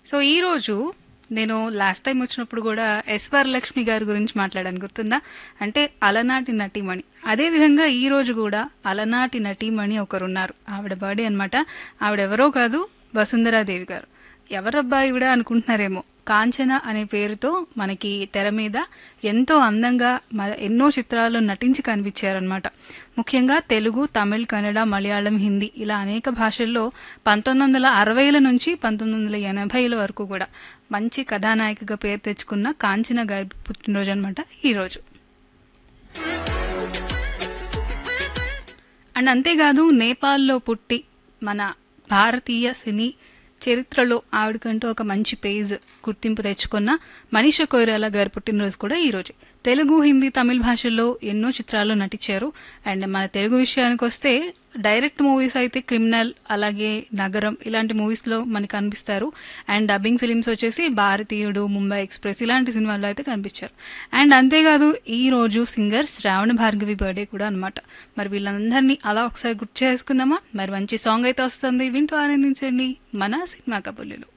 so ఈరోజు నేను last time వచ్చినప్పుడు కూడా ఎస్ వరలక్ష్మి గారి గురించి మాట్లాడాను గుర్తుందా అంటే అలనాటి నటీమణి అదేవిధంగా ఈ రోజు కూడా అలనాటి నటీమణి ఒకరున్నారు ఆవిడ బర్త్డే అనమాట ఆవిడెవరో కాదు వసుంధరాదేవి గారు ఎవరబ్బా ఈవిడ అనుకుంటున్నారేమో కాంచన అనే పేరుతో మనకి తెర మీద ఎంతో అందంగా మ- ఎన్నో చిత్రాల్లో నటించి కనిపించారనమాట ముఖ్యంగా తెలుగు తమిళ్ కన్నడ మలయాళం హిందీ ఇలా అనేక భాషల్లో పంతొమ్మిది వందల అరవైల నుంచి పంతొమ్మిది వందల ఎనభైల వరకు కూడా మంచి కథానాయికగా పేరు తెచ్చుకున్న కాంచన గారి పుట్టినరోజు అనమాట ఈరోజు అండ్ అంతేకాదు నేపాల్లో పుట్టి మన భారతీయ సినీ చరిత్రలో ఆవిడకంటూ ఒక మంచి పేజ్ గుర్తింపు తెచ్చుకున్న మనీష కొయిరాలా గారి పుట్టినరోజు కూడా ఈరోజు తెలుగు హిందీ తమిళ భాషల్లో ఎన్నో చిత్రాల్లో నటించారు అండ్ మన తెలుగు విషయానికి వస్తే డైరెక్ట్ మూవీస్ అయితే క్రిమినల్ అలాగే నగరం ఇలాంటి మూవీస్లో మనకు కనిపిస్తారు అండ్ డబ్బింగ్ ఫిలిమ్స్ వచ్చేసి భారతీయుడు ముంబై ఎక్స్ప్రెస్ ఇలాంటి సినిమాల్లో అయితే కనిపించారు అండ్ అంతేకాదు ఈ రోజు సింగర్ శ్రావణ భార్గవి బర్త్డే కూడా అనమాట మరి వీళ్ళందరినీ అలా ఒకసారి గుర్తు చేసుకుందామా మరి మంచి సాంగ్ అయితే వస్తుంది వింటూ ఆనందించండి మన సినిమా కబుర్లు